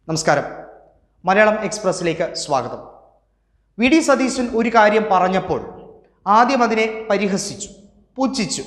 നമസ്കാരം മലയാളം എക്സ്പ്രസ്സിലേക്ക് സ്വാഗതം V D Satheesan ഒരു കാര്യം പറഞ്ഞപ്പോൾ ആദ്യം അതിനെ പരിഹസിച്ചു പുച്ഛിച്ചു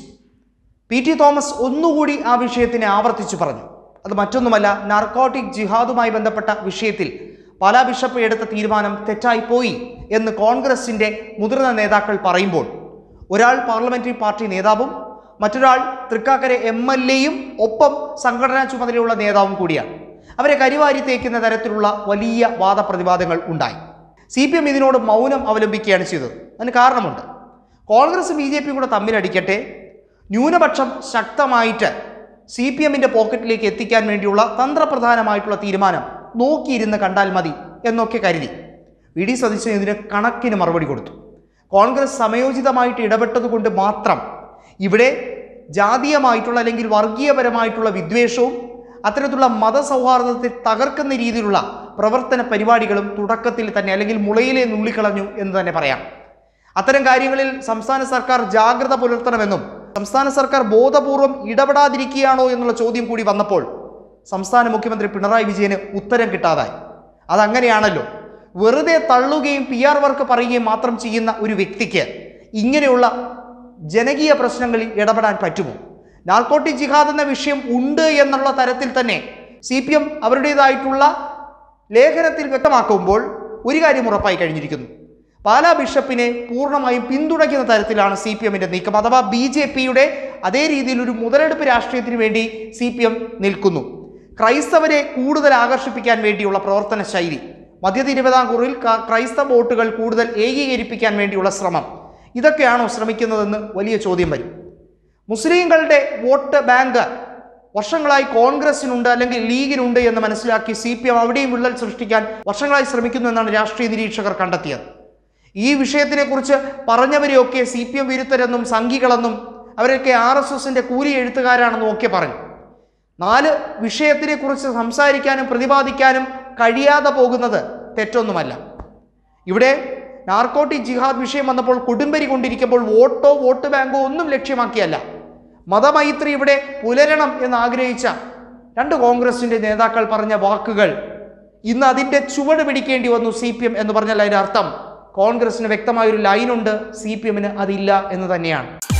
പി ടി തോമസ് ഒന്നുകൂടി ആ വിഷയത്തിനെ ആവർത്തിച്ചു പറഞ്ഞു അത് മറ്റൊന്നുമല്ല നാർക്കോട്ടിക് ജിഹാദുമായി ബന്ധപ്പെട്ട വിഷയത്തിൽ പാലാ ബിഷപ്പ് എടുത്ത തീരുമാനം തെറ്റായിപ്പോയി എന്ന് കോൺഗ്രസിൻ്റെ മുതിർന്ന നേതാക്കൾ പറയുമ്പോൾ ഒരാൾ പാർലമെന്ററി പാർട്ടി നേതാവും മറ്റൊരാൾ തൃക്കാക്കര എം എൽ എയും ഒപ്പം സംഘടനാ ചുമതലയുള്ള നേതാവും കൂടിയാണ് അവരെ കരിവാരി തേക്കുന്ന തരത്തിലുള്ള വലിയ വാദപ്രതിവാദങ്ങൾ ഉണ്ടായി സി പി എം ഇതിനോട് മൗനം അവലംബിക്കുകയാണ് ചെയ്തത് അതിന് കാരണമുണ്ട് കോൺഗ്രസ് ബി ജെ പിയും കൂടെ തമ്മിലടിക്കട്ടെ ന്യൂനപക്ഷം ശക്തമായിട്ട് സി പി എമ്മിൻ്റെ പോക്കറ്റിലേക്ക് എത്തിക്കാൻ വേണ്ടിയുള്ള തന്ത്രപ്രധാനമായിട്ടുള്ള തീരുമാനം നോക്കിയിരുന്ന് കണ്ടാൽ മതി എന്നൊക്കെ കരുതി വി ഡി സതീശൻ ഇതിന് കണക്കിന് മറുപടി കൊടുത്തു കോൺഗ്രസ് സമയോചിതമായിട്ട് ഇടപെട്ടതുകൊണ്ട് മാത്രം ഇവിടെ ജാതീയമായിട്ടുള്ള അല്ലെങ്കിൽ വർഗീയപരമായിട്ടുള്ള വിദ്വേഷവും അത്തരത്തിലുള്ള മതസൗഹാർദ്ദത്തെ തകർക്കുന്ന രീതിയിലുള്ള പ്രവർത്തന പരിപാടികളും തുടക്കത്തിൽ തന്നെ അല്ലെങ്കിൽ മുളയിലെ നുള്ളിക്കളഞ്ഞു എന്ന് തന്നെ പറയാം അത്തരം കാര്യങ്ങളിൽ സംസ്ഥാന സർക്കാർ ജാഗ്രത പുലർത്തണമെന്നും സംസ്ഥാന സർക്കാർ ബോധപൂർവം ഇടപെടാതിരിക്കുകയാണോ എന്നുള്ള ചോദ്യം കൂടി വന്നപ്പോൾ സംസ്ഥാന മുഖ്യമന്ത്രി പിണറായി വിജയന് ഉത്തരം കിട്ടാതായി അതങ്ങനെയാണല്ലോ വെറുതെ തള്ളുകയും പി ആർ വർക്ക് പറയുകയും മാത്രം ചെയ്യുന്ന ഒരു വ്യക്തിക്ക് ഇങ്ങനെയുള്ള ജനകീയ പ്രശ്നങ്ങളിൽ ഇടപെടാൻ പറ്റുമോ നാർക്കോട്ടിക് ജിഹാദ് എന്ന വിഷയം ഉണ്ട് എന്നുള്ള തരത്തിൽ തന്നെ സി പി എം അവരുടേതായിട്ടുള്ള ലേഖനത്തിൽ വ്യക്തമാക്കുമ്പോൾ ഒരു കാര്യം ഉറപ്പായി കഴിഞ്ഞിരിക്കുന്നു പാലാ ബിഷപ്പിനെ പൂർണ്ണമായും പിന്തുണയ്ക്കുന്ന തരത്തിലാണ് സി പി എമ്മിൻ്റെ നീക്കം അഥവാ ബി ജെ പിയുടെ അതേ രീതിയിൽ ഒരു മുതലെടുപ്പ് രാഷ്ട്രീയത്തിന് വേണ്ടി സി പി എം നിൽക്കുന്നു ക്രൈസ്തവരെ കൂടുതൽ ആകർഷിപ്പിക്കാൻ വേണ്ടിയുള്ള പ്രവർത്തന ശൈലി മധ്യ തിരുവിതാംകൂറിൽ ക- ക്രൈസ്തവ വോട്ടുകൾ കൂടുതൽ ഏകീകരിപ്പിക്കാൻ വേണ്ടിയുള്ള ശ്രമം ഇതൊക്കെയാണോ ശ്രമിക്കുന്നതെന്ന് വലിയ ചോദ്യം വരും മുസ്ലിങ്ങളുടെ വോട്ട് ബാങ്ക് വർഷങ്ങളായി കോൺഗ്രസിനുണ്ട് അല്ലെങ്കിൽ ലീഗിനുണ്ട് എന്ന് മനസ്സിലാക്കി സി പി എം അവിടെയും വിള്ളൽ സൃഷ്ടിക്കാൻ വർഷങ്ങളായി ശ്രമിക്കുന്നു എന്നാണ് രാഷ്ട്രീയ നിരീക്ഷകർ കണ്ടെത്തിയത് ഈ വിഷയത്തിനെക്കുറിച്ച് പറഞ്ഞവരെയൊക്കെ സി പി എം വിരുദ്ധരെന്നും സംഘികളെന്നും അവരൊക്കെ ആർ എസ് എസിന്റെ കൂലി എഴുത്തുകാരാണെന്നും ഒക്കെ പറഞ്ഞു നാല് വിഷയത്തിനെക്കുറിച്ച് സംസാരിക്കാനും പ്രതിപാദിക്കാനും കഴിയാതെ പോകുന്നത് തെറ്റൊന്നുമല്ല ഇവിടെ നാർക്കോട്ടിക് ജിഹാദ് വിഷയം വന്നപ്പോൾ കൊടുമ്പരി കൊണ്ടിരിക്കുമ്പോൾ വോട്ടോ വോട്ട് ബാങ്കോ ഒന്നും ലക്ഷ്യമാക്കിയല്ല മതമൈത്രി ഇവിടെ പുലരണം എന്ന് ആഗ്രഹിച്ച രണ്ട് കോൺഗ്രസിന്റെ നേതാക്കൾ പറഞ്ഞ വാക്കുകൾ ഇന്ന് അതിന്റെ ചുവട് പിടിക്കേണ്ടി വന്നു സി പി എം എന്ന് പറഞ്ഞാൽ അതിന്റെ അർത്ഥം കോൺഗ്രസിന് വ്യക്തമായൊരു ലൈനുണ്ട് സി പി എമ്മിന് അതില്ല എന്ന് തന്നെയാണ്